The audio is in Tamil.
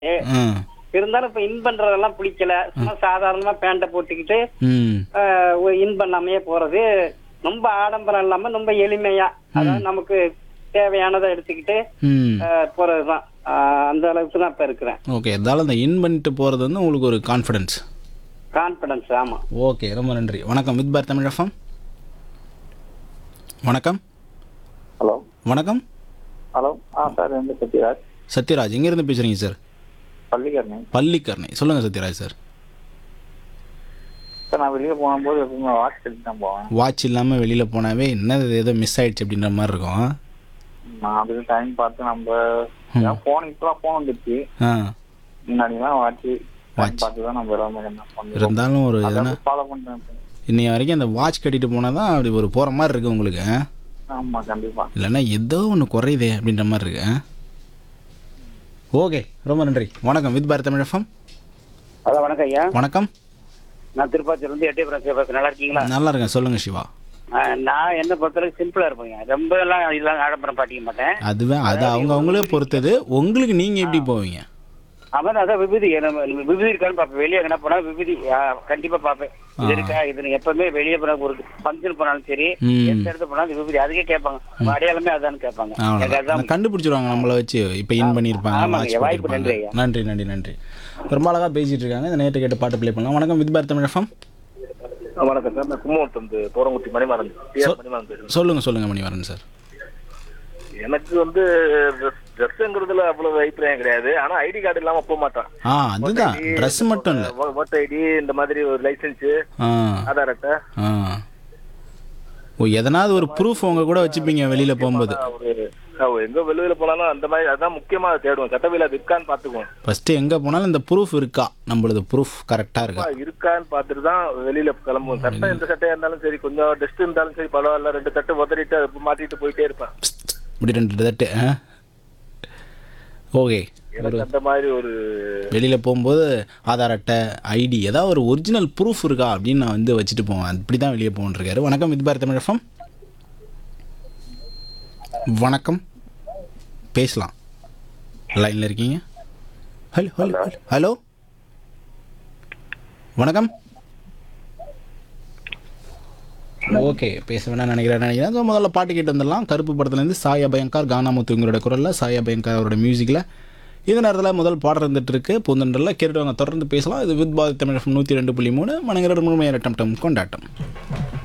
ம் இருந்தாலும் இப்ப இன் பண்றதெல்லாம் பிடிக்கல சும்மா சாதாரணமா பேண்ட போட்டுக்கிட்டு ம் ஆஹ், ஒரு இன் பண்ணாமையே போறது ரொம்ப ஆடம்பரம் இல்லாம ரொம்ப எளிமையா அதாவது நமக்கு தேவையானதை எடுத்துக்கிட்டு ம் ஆஹ், போறதுதான் ஆஹ், அந்த அளவுக்கு தான் இப்ப இருக்கிறேன் ஓகே இருந்தாலும் அந்த இன் பண்ணிட்டு போகிறது வந்து உங்களுக்கு ஒரு கான்ஃபிடென்ஸ் கான்பிடன்ஸ் ஆமா ஓகே ரொம்ப நன்றி வணக்கம் வித் பார் தமிழ் எஃப்எம் வணக்கம் ஹலோ வணக்கம் ஹலோ ஆ சார் வந்து சத்யராஜ் சத்யராஜ் எங்கேருந்து பேசுகிறீங்க சார் பள்ளிக்கரணை பள்ளிக்கரணை சொல்லுங்கள் சத்யராஜ் சார் சார் நான் வெளியே போகும்போது எப்பவுமே வாட்ச் எடுத்து தான் போவேன் வாட்ச் இல்லாமல் வெளியில் போனாவே என்னது ஏதோ மிஸ் ஆயிடுச்சு அப்படின்ற மாதிரி இருக்கும் நான் அதுக்கு டைம் பார்த்து நம்ம ஃபோன் இப்போலாம் ஃபோன் வந்துருச்சு ஆ முன்னாடிலாம் வாட்ச் Watch. டைம் பார்த்து தான் நம்ம எல்லாமே என்ன பண்ணுவோம் இருந்தாலும் ஒரு எதனா ஃபாலோ பண்ணுறேன் இப்போ. இன்னைய வரைக்கும் அந்த வாட்ச் கட்டிட்டு போனால் தான் அப்படி ஒரு போகிற மாதிரி இருக்குது உங்களுக்கு ஆ? ஆமா கண்டிப்பா இல்லைன்னா ஏதோ ஒன்று குறையுதே அப்படின்ற மாதிரி இருக்கு ஆ? ஓகே ரொம்ப நன்றி வணக்கம் வித் பாரத் தமிழ் எஃப்எம் அதான் வணக்கம் ஐயா வணக்கம் நான் திருப்பாச்சூர்ல இருந்து எட்டயபுரம் சிவபாசன் நல்லா இருக்கீங்களா நல்லா இருக்கேன் சொல்லுங்கள் சிவா ஆஹ், நான் என்ன பொறுத்தவரைக்கும் சிம்பிளா இருப்பேங்க ரொம்ப எல்லாம் இதெல்லாம் ஆடம்பரம் பாட்டிக்க மாட்டேன் அதுவே அது அவங்க அவங்களே பொறுத்தது உங்களுக்கு நீங்கள் எப்படி போவீங்க அவன் அதான் விபூதி நம்ம விபூதி இருக்கான்னு பார்ப்பேன் வெளியே எங்கன்னா போனா விபூதி ஆ, கண்டிப்பா பார்ப்பேன் இது இருக்கா இது எப்பவுமே வெளியே போனா ஒரு ஃபங்க்ஷன் போனாலும் சரி ம். எந்த இடத்துல போனாலும் விபூதி அதுக்கே கேட்பாங்க உங்க அடையாளமே அதான்னு கேட்பாங்க எனக்கு அவ்வளோதான் அதான் கண்டுபிடிச்சிருவாங்க நம்மளை வச்சு இப்போ இன் பண்ணியிருப்பாங்க ஆமாங்க, watch வாய்ப்பு போட்டிருப்பாங்க. நன்றி ஐயா. நன்றி நன்றி நன்றி ரொம்ப அழகாக பேசிட்டு இருக்காங்க இந்த நேற்று கேட்டு பாட்டு ப்ளே பண்ணலாம் வணக்கம் வித் பாரத் தமிழ் எஃப்எம் வணக்கம் சார் நான் கும்பகோணத்து வந்து தோரங்குட்டி மணிமாறன் டிஆர் மணிமாறன் பேசுறேன் சொல்லுங்கள் சொல்லுங்கள் மணிவரன் சார் எனக்கு வந்து ட்ரெஸ்ஸுங்கிறதுல அவ்வளவு அபிப்பிராயம் கிடையாது ஆனா ஐடி கார்டு இல்லாம போக மாட்டான் ஆ அதுதான் ட்ரெஸ் மட்டும் இல்லை ஓட்டர் ஐடி இந்த மாதிரி ஒரு லைசன்ஸ் ஆ ஆதார் அட்டை ஆ ஓ எதனாவது ஒரு ப்ரூஃப் உங்க கூட வச்சுப்பீங்க வெளியில் போகும்போது ஒரு அவ எங்க வெளியில போனாலும் அந்த மாதிரி அதான் முக்கியமா தேடுவோம் சட்டவில அது இருக்கான்னு பாத்துக்குவோம் ஃபஸ்ட்டு எங்கே போனாலும் இந்த ப்ரூஃப் இருக்கா நம்மளது ப்ரூஃப் கரெக்டாக இருக்கா இருக்கான்னு பார்த்துட்டு தான் வெளியில கிளம்புவோம் சட்டை எந்த சட்டையா இருந்தாலும் சரி கொஞ்சம் டஸ்ட் இருந்தாலும் சரி பரவாயில்ல ரெண்டு தட்டு உதறிட்டு அதை மாட்டிட்டு போயிட்டே இருப்பேன் இப்படி ரெண்டு தட்டு ஆ ஓகே எனக்கு அந்த மாதிரி ஒரு வெளியில் போகும்போது ஆதார் அட்டை ஐடி ஏதாவது ஒரு ஒரிஜினல் ப்ரூஃப் இருக்கா அப்படின்னு நான் வந்து வச்சுட்டு போவேன் அப்படி தான் வெளியே போகணுருக்காரு வணக்கம் இது பாரத் தமிழ் எஃப்எம் வணக்கம் பேசலாம் லைனில் இருக்கீங்க ஹலோ ஹலோ ஹலோ வணக்கம் ஓகே பேச வேணாம் நினைக்கிறேன் நினைக்கிறேன் So, முதல்ல பாட்டு கேட்டு வந்துடலாம் கருப்பு படத்துலேருந்து சாயா பயங்கர் கானாமுத்துவங்களோட குரலில் சாயா பயங்கர் அவரோட மியூசிக்கில் இந்த நேரத்தில் முதல் பாடம் இருந்துட்டு இருக்கு பூந்தண்டரில் கேட்டுவாங்க தொடர்ந்து பேசலாம் இது வித் பாரத் தமிழ் நூற்றி ரெண்டு புள்ளி மூணு மனங்கிற முழுமையான டம் டம் கொண்டாட்டம்